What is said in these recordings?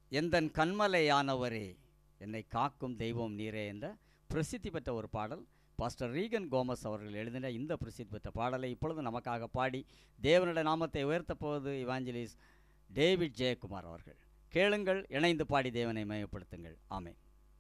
எந்தன் கண்மலையானவரே என்னை காக்கும் தெய்வம் நீரே என்ற பிரசித்தி பெற்ற ஒரு பாடல் பாஸ்டர் ரீகன் கோமஸ் அவர்கள் எழுதின இந்த பிரசித்தி பெற்ற பாடலை இப்பொழுது நமக்காக பாடி தேவனுடைய நாமத்தை உயர்த்தப் போவது இவாஞ்சலிஸ் டேவிட் ஜெயக்குமார் அவர்கள் கேளுங்கள் இணைந்து பாடி தேவனை மயப்படுத்துங்கள் ஆமென்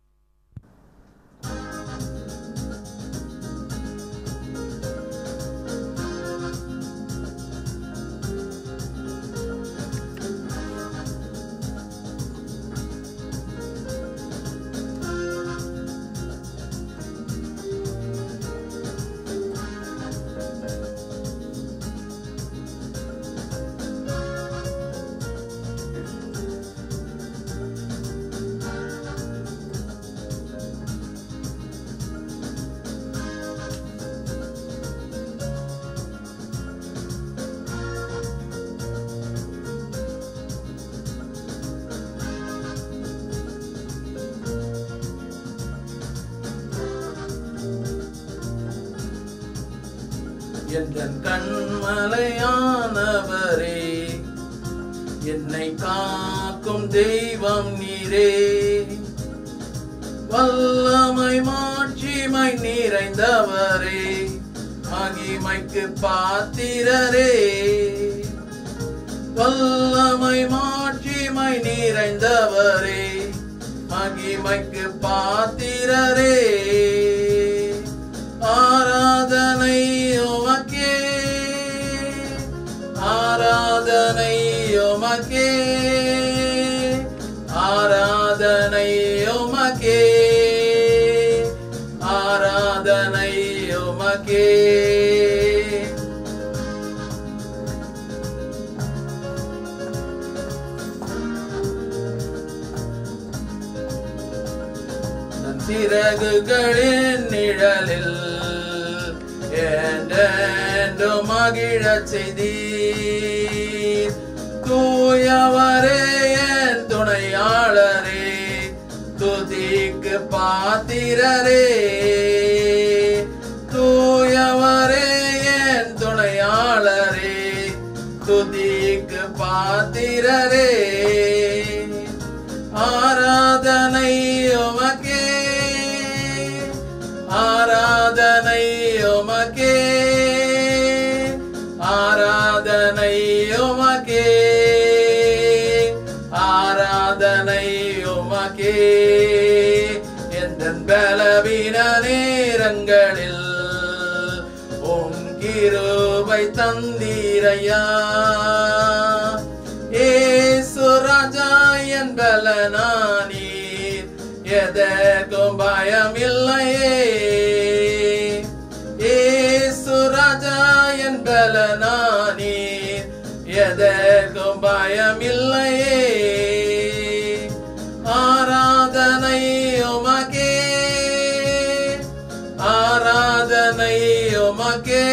எந்தன் கண்மலையானவரே என்னை காக்கும் தெய்வம் நீரே வல்லமை மாட்சிமை நிறைந்தவரே மகிமைக்கு பாத்திரரே வல்லமை மாட்சிமை நிறைந்தவரே மகிமைக்கு பாத்திரரே ஆராதனை உமக்கே ஆராதனை உமக்கே ஆராதனை உமக்கே ஆராதனை உமக்கே தன் சிறகுகளின் நிழலில் என்றென்று மகிழச் செய்தீர் தூயவரே என் துணையாளரே துதிக்கு பாத்திரரே தூயவரே என் துணையாளரே துதிக்கு பாத்திரரே ஆராதனை உமக்கே ஆராதனை உமக்கே ஆராதனை உமக்கே ஆராதனை உமக்கே எந்த பலவீன நேரங்களில் உம் கிருபை தந்தீரையா ஏசு ராஜா என் பலனானீர் எதற்கும் பயமில்லையே ஏசு ராஜா என் பலனானீர் எதற்கும் பயமில்லையே ஆராதனை உமக்கே ஆராதனை உமக்கே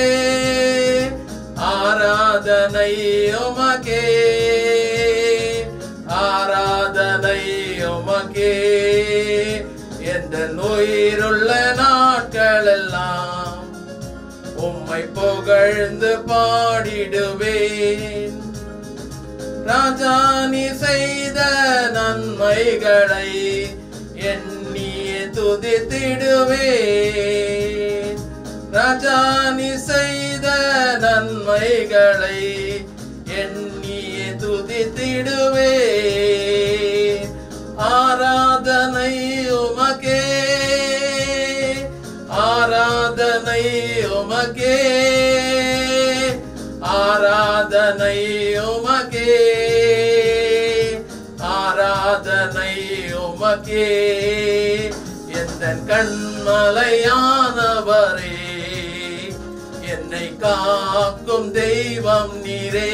ஆராதனை உமக்கே ஆராதனை உமக்கே என்ற உயிருள்ள நாட்களெல்லாம் உம்மை புகழ்ந்து பாடிடுவேன் ராஜா நீ செய்த நன்மைகளை எண்ணிய துதித்திடுவேன் ராஜா நீ செய்த நன்மைகளை எண்ணிய துதித்திடுவேன் ஆராதனை உமக்கே ஆராதனை உமக்கே ஆராதனை உமக்கே ஆராதனை உமக்கே எந்த கண்மலையானவரே என்னை காக்கும் தெய்வம் நீரே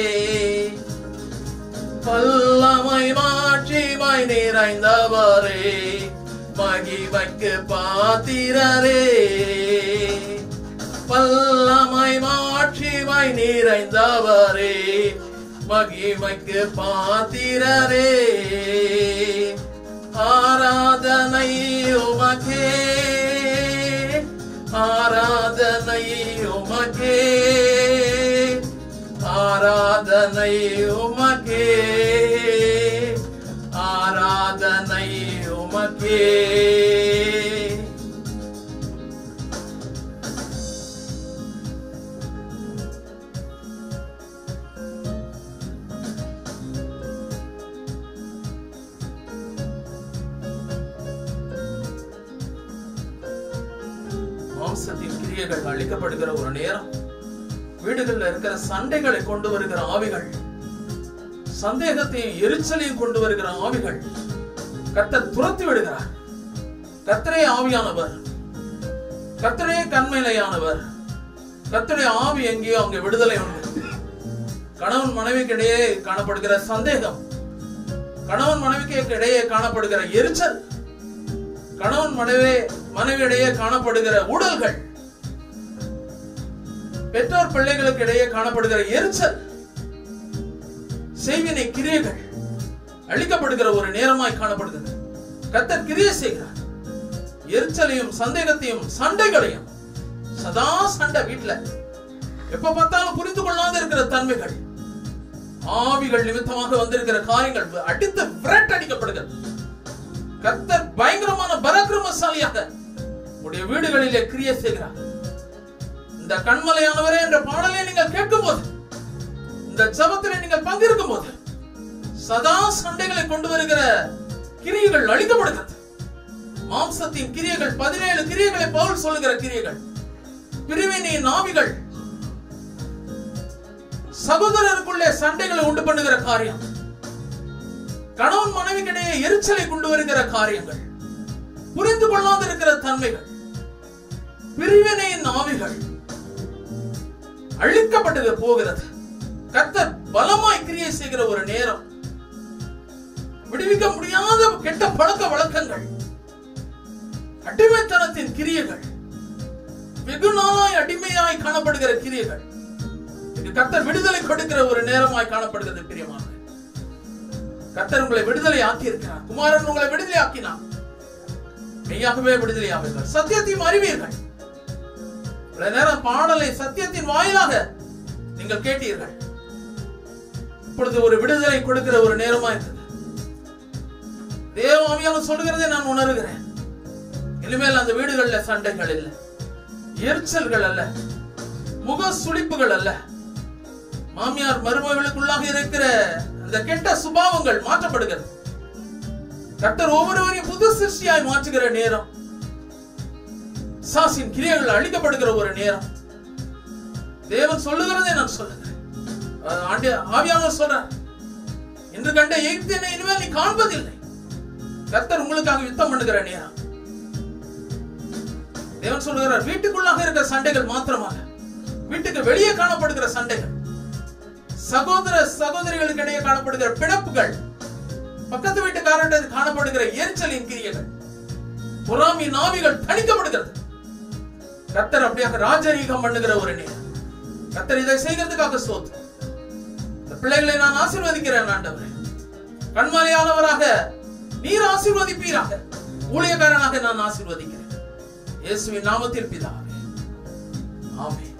வல்லமை மாட்சிமை நிறைந்தவரே மகிமைக்கு பாத்திரரே வல்லமை மாட்சிமை நிறைந்தவரே மகிமைக்கு பாத்திரரே ஆராதனை உமக்கே ஆராதனை உமக்கே ஆராதனை உமக்கே உமக்கே மாம்சத்தின் கிரியைகள் அழிக்கப்படுகிற ஒரு நேரம் வீடுகள்ல இருக்கிற சண்டைகளை கொண்டு வருகிற ஆவிகள் சந்தேகத்தையும் எரிச்சலையும் கொண்டு வருகிற ஆவிகள் கர்த்தர் துரத்தி விடுகிறார் கர்த்தரே ஆவியானவர் கர்த்தரே கண்மையிலையானவர் கர்த்தருடைய ஆவி எங்கேயோ அங்கே விடுதலை உண்டு கணவன் மனைவிக்கு இடையே காணப்படுகிற சந்தேகம் கணவன் மனைவிக்கு இடையே காணப்படுகிற எரிச்சல் கணவன் மனைவி மனைவியிடையே காணப்படுகிற ஊழல்கள் பெற்றோர் பிள்ளைகளுக்கு இடையே காணப்படுகிற எரிச்சல் செய்வினை கிரியைகள் அழிக்கப்படுகிற ஒரு நேரமாய் காணப்படுகிறது கத்தர் கிரியை செய்கிறார் எரிச்சலையும் சந்தேகத்தையும் சண்டைகளையும் சதா சண்டை வீட்டுல எப்ப பார்த்தாலும் புரிந்து கொள்ளாத இருக்கிற தன்மைகள் ஆவிகள் நிமித்தமாக வந்திருக்கிற காரியங்கள் அடித்து விரட்டடிக்கப்படுகிறது கர்த்தர் பயங்கரமான பராக்கிரமசாலியாக உடைய வீடுகளிலே கிரியை செய்கிறார் இந்த கண்மலையானவரே என்ற பாடலை நீங்கள் கேட்கும் போது இந்த ஜபத்திலே நீங்கள் பங்கெடுக்கும் போது சதா சண்டைகளை கொண்டு வருகிற கிரியைகள் அழிக்கப்படுகிறது மாம்சத்தின் கிரியைகள் பதினேழு கிரியைகளை பவுல் சொல்லுகிற கிரியைகள் பிரிவினையின் ஆவிகள் சகோதரருக்குள்ளே சண்டைகளை உண்டு பண்ணுகிற காரியம் கணவன் மனைவிக்கிடையே எரிச்சலை கொண்டு வருகிற காரியங்கள் புரிந்து கொள்ளாத இருக்கிற தன்மைகள் பிரிவினையின் ஆவிகள் அழிக்கப்பட்டது போகிறது கர்த்தர் பலமாய் கிரியை செய்கிற ஒரு நேரம் விடுவிக்க முடியாத கெட்ட பழக்க வழக்கங்கள் அடிமைத்தனத்தின் கிரியைகள் வெகு நாளாய் அடிமையாய் காணப்படுகிற கிரியைகள் இது கர்த்தர் விடுதலை கொடுக்கிற ஒரு நேரமாய் காணப்படுகிறது பிரியமான கர்த்தர் உங்களை விடுதலை ஆக்கி இருக்கிறார் குமாரன் உங்களை விடுதலை ஆக்கினார் மெய்யாகவே விடுதலை ஆவீர்கள் சத்தியத்தையும் அறிவீர்கள் இவ்வளவு நேரம் பாடலை சத்தியத்தின் வாயிலாக நீங்கள் கேட்டீர்கள் இப்பொழுது ஒரு விடுதலை கொடுக்கிற ஒரு நேரமா இருக்குது தேவாவியான சொல்கிறதை நான் உணர்கிறேன் இனிமேல் அந்த வீடுகள்ல சண்டைகள் இல்லை எரிச்சல்கள் அல்ல முக சுளிப்புகள் அல்ல மாமியார் மருமகளுக்குள்ளாக இருக்கிற அந்த கெட்ட சுபாவங்கள் மாற்றப்படுகிறது கர்த்தர் ஒவ்வொருவரையும் புது சிருஷ்டியாய் மாற்றுகிற நேரம் சாசின் கிரியைகள் அழிக்கப்படுகிற ஒரு நேரம் தேவன் சொல்லுகிறதே நான் சொல்லுகிறேன் அஹ் ஆண்டி ஆவியானவர் சொல்றார் இன்று கண்ட எகிப்தியனை இனிமேல் நீ காண்பதில்லை கர்த்தர் உங்களுக்காக யுத்தம் பண்ணுகிற நேரம் தேவன் சொல்லுகிறார் வீட்டுக்குள்ளாக இருக்கிற சண்டைகள் மாத்திரமாக வீட்டுக்கு வெளியே காணப்படுகிற சண்டைகள் சகோதர சகோதரிகளுக்கு இடையே காணப்படுகிற பிணப்புகள் பக்கத்து வீட்டுக்காரர்கள் காணப்படுகிற எரிச்சலின் கிரியைகள் பொறாமி நாவிகள் தணிக்கப்படுகிறது கத்தர் அப்படியாக ராஜரீகம் பண்ணுகிற ஒரு நேரம் கத்தர் இதை செய்கிறதுக்காக சோத்து இந்த பிள்ளைகளை நான் ஆசீர்வதிக்கிறேன் ஆண்டவரே கண்மலையானவராக நீர் ஆசீர்வதிப்பீராக ஊழியக்காரனாக நான் ஆசீர்வதிக்கிறேன் இயேசுவின் நாமத்தில் பிதாவே ஆமென்